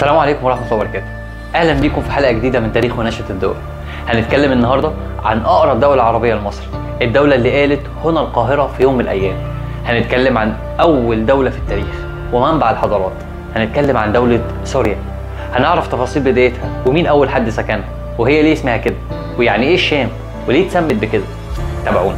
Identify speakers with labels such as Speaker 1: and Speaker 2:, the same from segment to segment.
Speaker 1: السلام عليكم ورحمة الله وبركاته. أهلا بيكم في حلقة جديدة من تاريخ ونشأة الدول. هنتكلم النهاردة عن أقرب دولة عربية لمصر، الدولة اللي قالت هنا القاهرة في يوم من الأيام. هنتكلم عن أول دولة في التاريخ ومنبع الحضارات. هنتكلم عن دولة سوريا. هنعرف تفاصيل بدايتها ومين أول حد سكنها وهي ليه اسمها كده ويعني إيه الشام وليه اتسمت بكده. تابعونا.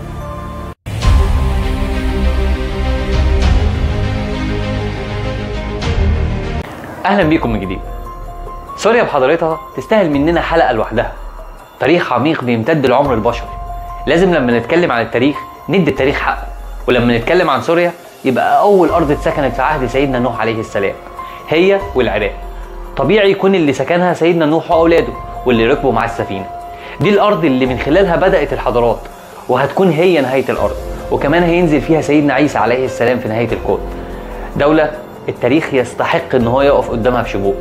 Speaker 1: اهلا بيكم من جديد سوريا بحضارتها تستاهل مننا حلقه لوحدها تاريخ عميق بيمتد لعمر البشر لازم لما نتكلم عن التاريخ ندي التاريخ حقه ولما نتكلم عن سوريا يبقى اول ارض اتسكنت في عهد سيدنا نوح عليه السلام هي والعراق طبيعي يكون اللي سكنها سيدنا نوح واولاده واللي ركبوا مع السفينه دي الارض اللي من خلالها بدات الحضارات وهتكون هي نهايه الارض وكمان هينزل فيها سيدنا عيسى عليه السلام في نهايه الكون دوله التاريخ يستحق ان هو يقف قدامها بشجوع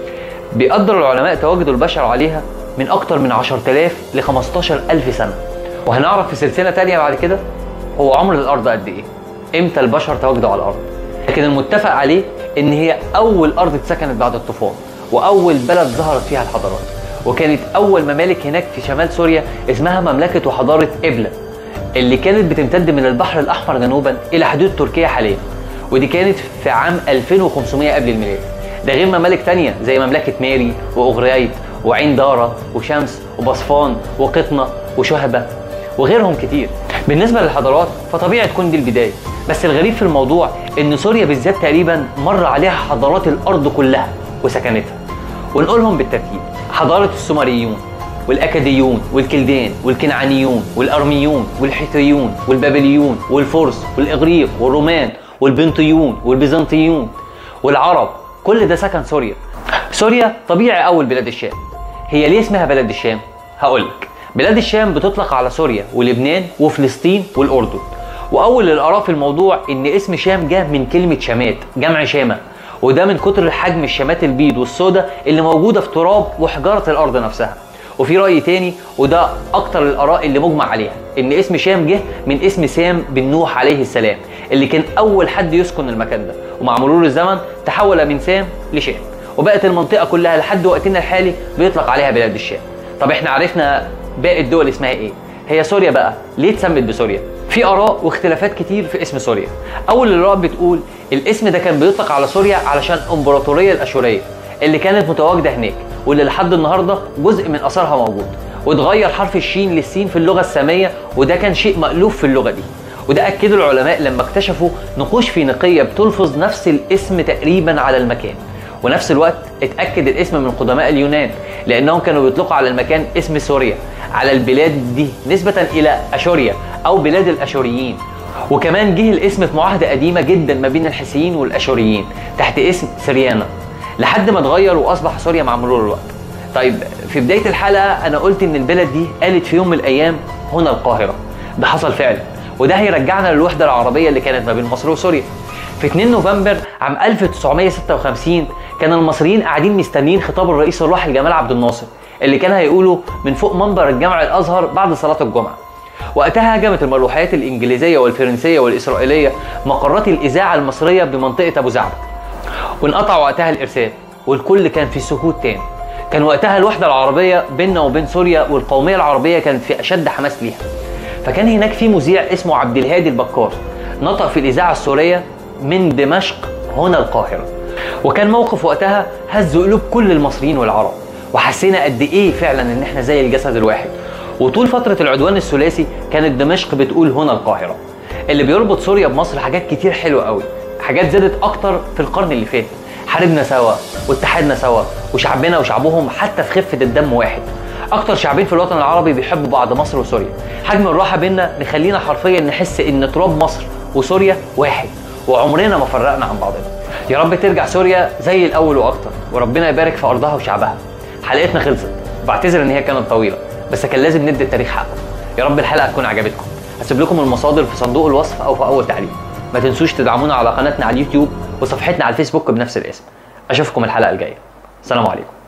Speaker 1: بيقدر العلماء تواجد البشر عليها من اكتر من 10000 ل 15000 سنه وهنعرف في سلسله تانية بعد كده هو عمر الارض قد ايه امتى البشر تواجدوا على الارض لكن المتفق عليه ان هي اول ارض اتسكنت بعد الطوفان واول بلد ظهرت فيها الحضارات وكانت اول ممالك هناك في شمال سوريا اسمها مملكه وحضاره ابله اللي كانت بتمتد من البحر الاحمر جنوبا الى حدود تركيا حاليا ودي كانت في عام 2500 قبل الميلاد ده غير ممالك تانية زي مملكة ماري وأغريايت وعين دارة وشمس وبصفان وقطنة وشهبة وغيرهم كتير بالنسبة للحضارات فطبيعي تكون دي البداية بس الغريب في الموضوع ان سوريا بالذات تقريبا مر عليها حضارات الارض كلها وسكنتها ونقولهم بالترتيب حضارة السومريون والاكاديون والكلدان والكنعانيون والارميون والحيثيون والبابليون والفرس والاغريق والرومان والبنطيون والبيزنطيون والعرب كل ده سكن سوريا سوريا طبيعي اول بلاد الشام هي ليه اسمها بلد الشام هقولك بلاد الشام بتطلق على سوريا ولبنان وفلسطين والاردن واول الاراء في الموضوع ان اسم شام جاء من كلمه شامات جمع شامه وده من كتر حجم الشامات البيض والسوداء اللي موجوده في تراب وحجاره الارض نفسها وفي راي تاني وده اكتر الاراء اللي مجمع عليها ان اسم شام جه من اسم سام بن نوح عليه السلام اللي كان اول حد يسكن المكان ده ومع مرور الزمن تحول من سام لشام وبقت المنطقه كلها لحد وقتنا الحالي بيطلق عليها بلاد الشام طب احنا عرفنا باقي الدول اسمها ايه هي سوريا بقى ليه اتسمت بسوريا في اراء واختلافات كتير في اسم سوريا اول الاراء بتقول الاسم ده كان بيطلق على سوريا علشان الامبراطوريه الاشوريه اللي كانت متواجده هناك واللي لحد النهارده جزء من اثارها موجود واتغير حرف الشين للسين في اللغه الساميه وده كان شيء مألوف في اللغه دي وده اكده العلماء لما اكتشفوا نقوش فينيقيه بتلفظ نفس الاسم تقريبا على المكان ونفس الوقت اتاكد الاسم من قدماء اليونان لانهم كانوا بيطلقوا على المكان اسم سوريا على البلاد دي نسبه الى اشوريا او بلاد الاشوريين وكمان جه الاسم في معاهده قديمه جدا ما بين الحيثيين والاشوريين تحت اسم سريانا لحد ما اتغير واصبح سوريا مع مرور الوقت طيب في بدايه الحلقه انا قلت ان البلد دي قالت في يوم من الايام هنا القاهره ده حصل فعلا وده هيرجعنا للوحده العربيه اللي كانت ما بين مصر وسوريا في 2 نوفمبر عام 1956 كان المصريين قاعدين مستنيين خطاب الرئيس الراحل جمال عبد الناصر اللي كان هيقوله من فوق منبر الجامع الازهر بعد صلاه الجمعه وقتها هجمت المروحيات الانجليزيه والفرنسيه والاسرائيليه مقرات الاذاعه المصريه بمنطقه ابو زعبل وانقطع وقتها الارسال والكل كان في سكوت تام كان وقتها الوحده العربيه بيننا وبين سوريا والقوميه العربيه كانت في اشد حماس ليها فكان هناك في مذيع اسمه عبد الهادي البكار نطق في الاذاعه السوريه من دمشق هنا القاهره وكان موقف وقتها هز قلوب كل المصريين والعرب وحسينا قد ايه فعلا ان احنا زي الجسد الواحد وطول فتره العدوان الثلاثي كانت دمشق بتقول هنا القاهره اللي بيربط سوريا بمصر حاجات كتير حلوه قوي حاجات زادت اكتر في القرن اللي فات حاربنا سوا واتحدنا سوا وشعبنا وشعبهم حتى في خفه الدم واحد اكتر شعبين في الوطن العربي بيحبوا بعض مصر وسوريا حجم الراحه بينا نخلينا حرفيا نحس ان تراب مصر وسوريا واحد وعمرنا ما فرقنا عن بعضنا يا رب ترجع سوريا زي الاول واكتر وربنا يبارك في ارضها وشعبها حلقتنا خلصت بعتذر ان هي كانت طويله بس كان لازم ندي التاريخ حقه يا رب الحلقه تكون عجبتكم هسيب لكم المصادر في صندوق الوصف او في اول تعليق ما تنسوش تدعمونا على قناتنا على اليوتيوب وصفحتنا على الفيسبوك بنفس الاسم اشوفكم الحلقه الجايه سلام عليكم